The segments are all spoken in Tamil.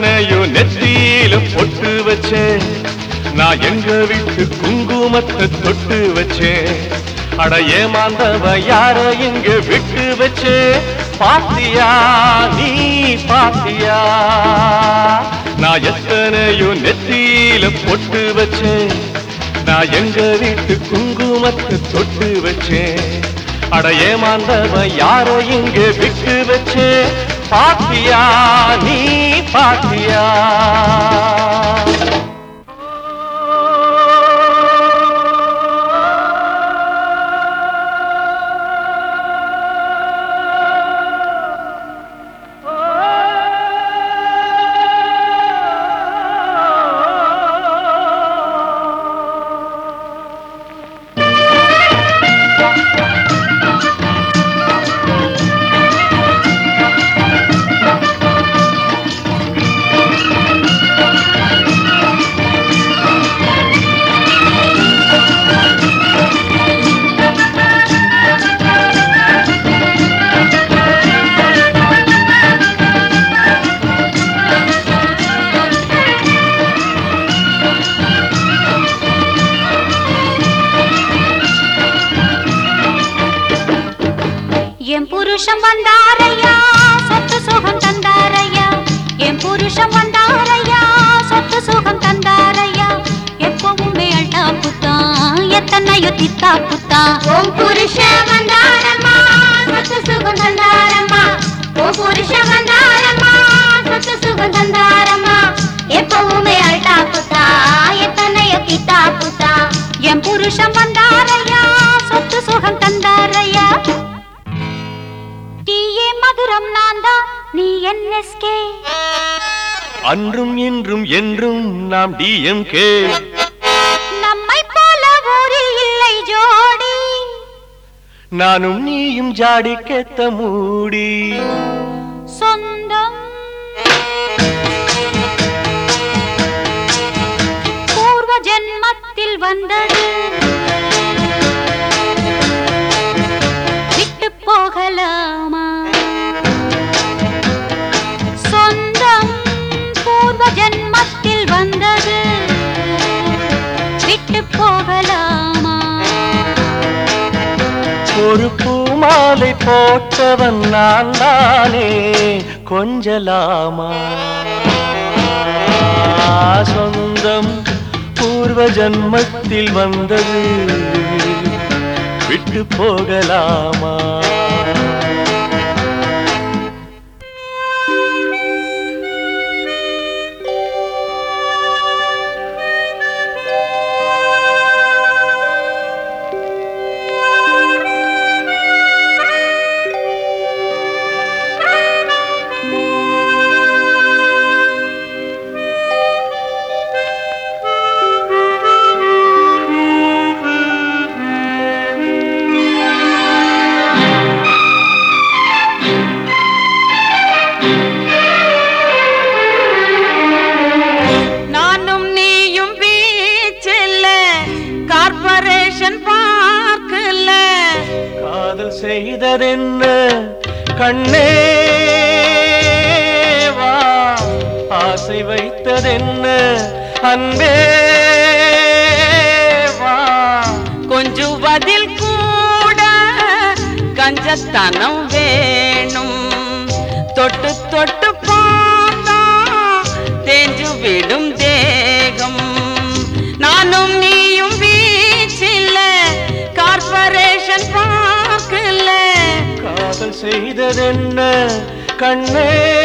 எத்தனையும் நெத்தியில பொட்டு வச்சேன் நான் எங்க வீட்டு குங்குமத்தை தொட்டு வச்சேன் அட ஏமாந்தவ யார இங்க விட்டு வச்சே பாத்தியா நீ பாத்தியா நான் எத்தனையும் நெத்தியில பொட்டு வச்சேன் நான் எங்க வீட்டு குங்குமத்தை தொட்டு வச்சேன் அட ஏமாந்தவ யாரோ இங்க விட்டு வச்சே பாத்தியா நீ பாத்தியா என் புருஷன் வந்தாரையா சொத்து சுகம் தந்தாரையா என் புருஷன் வந்தாரையா சொத்து சுகம் தந்தாரையா எப்பவுமே அல்டா புத்தா எத்தனையோ தித்தா புத்தா உன் புருஷன் வந்தாரம்மா சொத்து சுகம் தந்தாரம்மா உன் புருஷன் வந்தாரம்மா சொத்து சுகம் தந்தாரம்மா எப்பவுமே அல்டா புத்தா எத்தனையோ கிட்டா புத்தா என் புருஷன் வந்தாரையா சொத்து சுகம் தந்தாரையா டீயே மதுரம் நான்தா நீ என்எஸ்கே அன்றும் இன்றும் என்றும் நாம் டிஎம்கே நம்மை போல ஊரில் இல்லை ஜோடி நானும் நீயும் ஜாடிக்கெத்த மூடி சொந்தம் பூர்வ ஜென்மத்தில் வந்தது விட்டு போகலாமா சொந்தம் பூர்வ ஜென்மத்தில் வந்தது விட்டு போகலாமா ஒரு பூமாலை போட்டவன் நான் தானே கொஞ்சலாமா சொந்தம் பூர்வ ஜன்மத்தில் வந்தது விட்டு போகலாமா நானும் நீயும் பீச்சில் கார்பரேஷன் பார்க்கல காதல் செய்ததென்ன கண்ணே வா ஆசை வைத்ததென்ன அன்பே வா கொஞ்சம் பதில் கூட கஞ்சத்தனம் வேணும் தொட்டு தொட்டு பார்த்தா தேஞ்சு விடும் தேகம் நானும் நீயும் பீச்சில் கார்பரேஷன் பார்க்கல காதல் செய்ததென்ன கண்ணே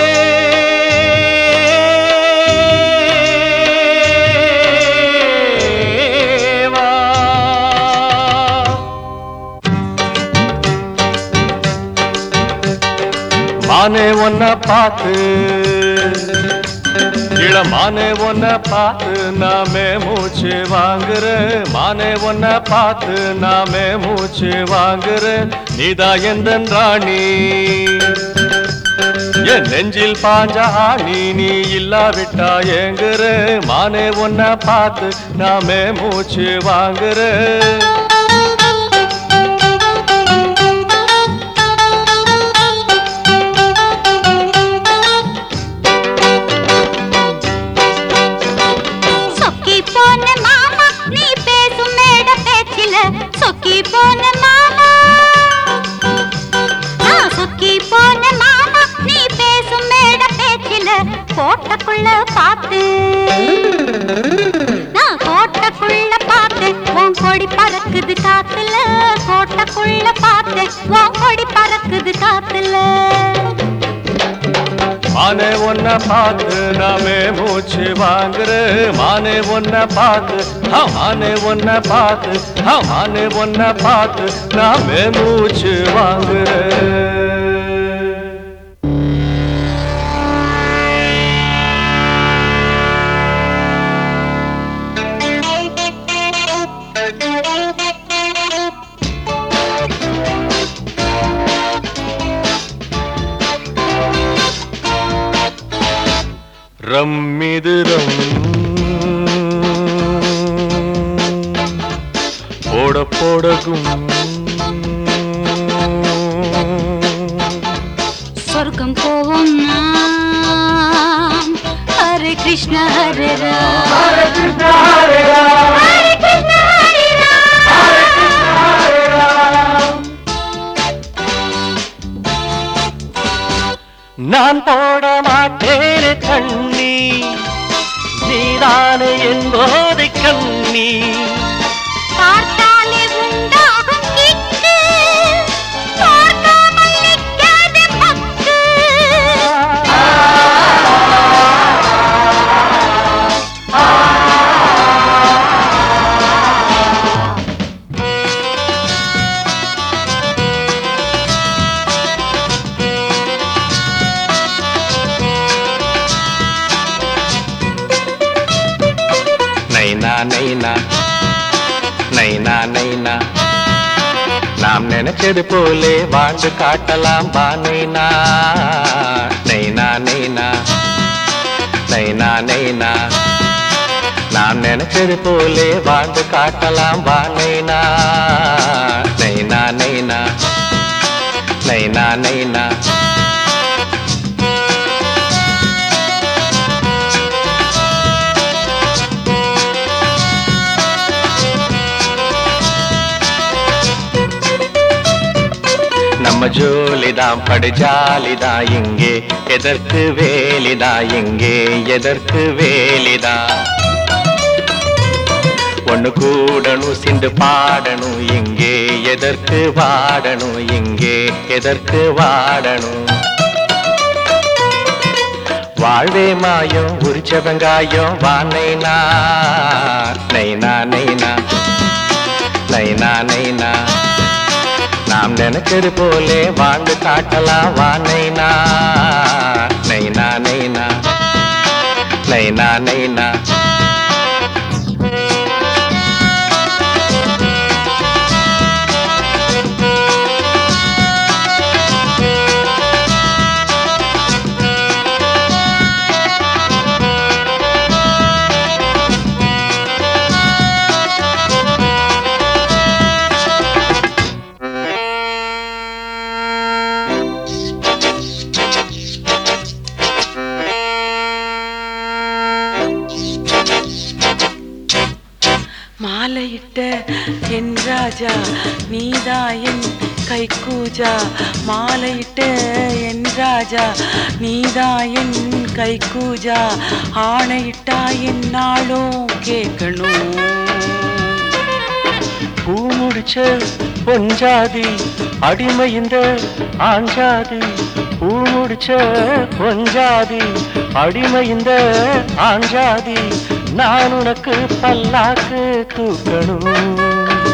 வா மானே ஒன்ன பார்த்து இளமானே ஒன்ன பார்த்து நாமே மூச்சு வாங்குற மானே ஒன்ன பார்த்து நாமே மூச்சு வாங்குற நீதா எந்த ராணி என் நெஞ்சில் பாஞ்ச ஆணி நீ இல்லாவிட்டா ஏங்குற மானே ஒன்ன பார்த்து நாமே மூச்சு வாங்குற கொடி பறக்குது காத்துல கோட்டைக்குள்ள பார்த்தேன் உன் கொடி பறக்குது காத்துல மானே ஒன்ன பார்த்து நாமே மூச்சு வாங்குற மானே ஒன்ன பார்த்து ஆ, மானே ஒன்ன பார்த்து ஆ, மானே ஒன்ன பார்த்து நாமே மூச்சு வாங்குற ரம்மிது ரம் போட போடகும் சொர்க்கம் போவோம் நாம் ஹரே கிருஷ்ண ஹரே ராம் ஹரே கிருஷ்ண ஹரே ராம் நான் போட மாட்டேனே கண்ணி நீதானே என்போதை கண்ணி பார்த்தாலே உண்டாகும் கிக்கு பார்க்காமல் நிற்காது மக்கு நைனா நைனா நைனா நைனா நாம் நினைச்சது போலே வாழ்ந்து காட்டலாம் பா நைனா நைனா நைனா நைனா நைனா நாம் நினைச்சது போலே வாழ்ந்து காட்டலாம் வா நைனா நைனா நைனா நைனா நைனா நம்ம ஜோலிதான் படு ஜாலிதான் இங்கே எதற்கு வேலிதா இங்கே எதற்கு வேலிதா ஒண்ணு கூடணும் சிந்து பாடணும் இங்கே எதற்கு வாடணும் இங்கே எதற்கு வாடணும் வாழ்வே மாயம் உரிச்ச வெங்காயம் வானைனா நைனா நைனா நைனா நைனா நாம் நினைச்சது போலே வாழ்ந்து காட்டலாம் வா நைனா நைனா நைனா நைனா நைனா மாலையிட்ட என் ராஜா நீதா என் கைக்கூஜா மாலையிட்ட என் ராஜா நீதா என் கைக்கூஜா ஆணையிட்டா என்னாலும் கேட்கணும் பூ முடிச்ச பொஞ்சாதி அடிமை இந்த ஆஞ்சாதி பூ முடிச்ச பொஞ்சாதி அடிமை இந்த ஆஞ்சாதி நான் உனக்கு பல்லாக்கு தூக்கணும்